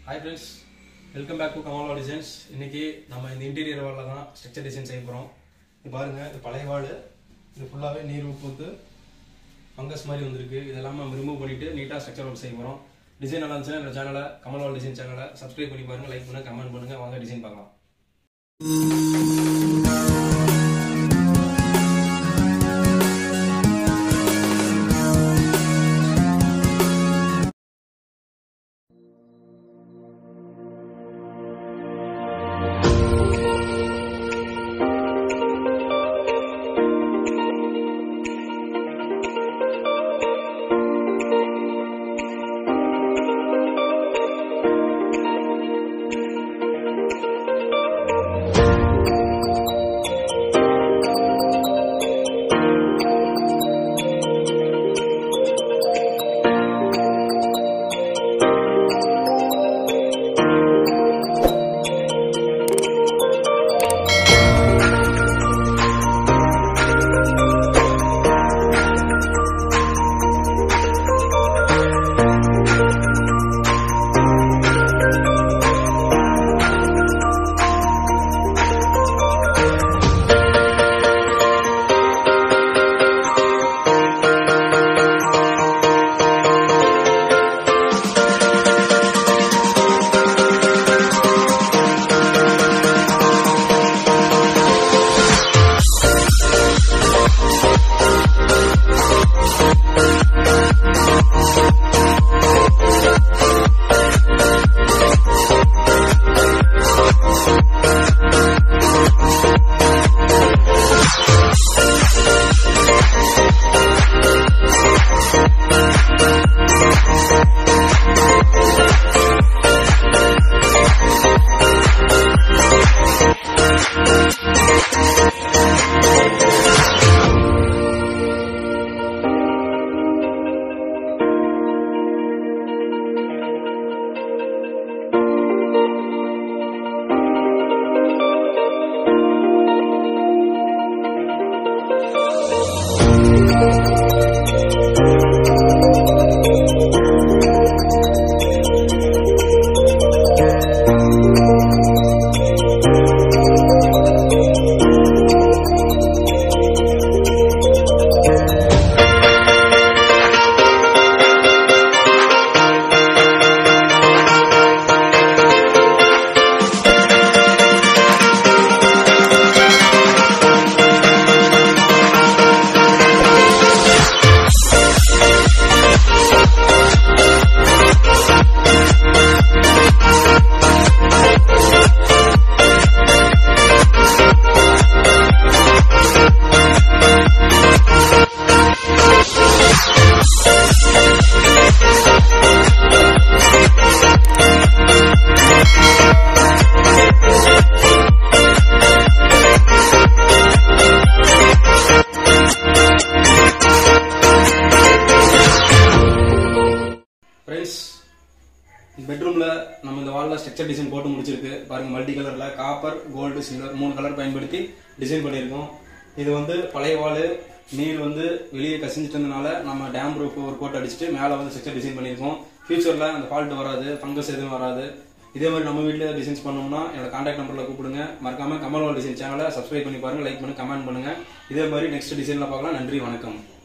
hi friends welcome back to Kamala designs இன்னைக்கு நம்ம இந்த இன்டீரியர் வாலில் தான் ஸ்ட்ரக்சர் டிசைன் செய்ய போகிறோம் இது பாருங்க இது பழைய வால் இது ஃபுல்லாகவே நீர் உப்பு ஃபங்கஸ் மாதிரி வந்திருக்கு இதெல்லாம் நம்ம ரிமூவ் பண்ணிட்டு நீட்டாக ஸ்ட்ரக்சர் ஒர்க் செய்ய போகிறோம் டிசைன் நல்லா இருந்துச்சுன்னா இந்த சேனலை கமல்வால் டிசைன் சேனலை சப்ஸ்கிரைப் பண்ணி பாருங்க லைக் பண்ணுங்க கமெண்ட் பண்ணுங்க வாங்க டிசைன் பார்க்கலாம் ஃப்ரெண்ட்ஸ் பெட்ரூம்ல நம்ம இந்த வால்ல ஸ்ட்ரக்சர் டிசைன் போட்டு முடிச்சிருக்கு பாருங்க மல்டி கலர்ல காப்பர் கோல்டு சில்வர் மூணு கலர் பயன்படுத்தி டிசைன் பண்ணியிருக்கோம் இது வந்து பழைய வால் நீர் வந்து வெளியே கசிஞ்சிட்டு இருந்தனால நம்ம டேம் ரூஃப் ஒரு கோட் அடிச்சுட்டு மேலே வந்து ஸ்ட்ரக்சர் டிசைன் பண்ணியிருக்கோம் ஃபியூச்சர்ல அந்த ஃபால்ட் வராது ஃபங்கஸ் எதுவும் வராது இதே மாதிரி நம்ம வீட்டில் டிசைன்ஸ் பண்ணோம்னா என்னோட கான்டாக்ட் நம்பர்ல கூப்பிடுங்க மறக்காம கமல்வால் டிசைன் சேனலை சப்ஸ்கிரைப் பண்ணி பாருங்க லைக் பண்ணுங்க கமெண்ட் பண்ணுங்க இதே மாதிரி நெக்ஸ்ட் டிசைன்ல பார்க்கலாம் நன்றி வணக்கம்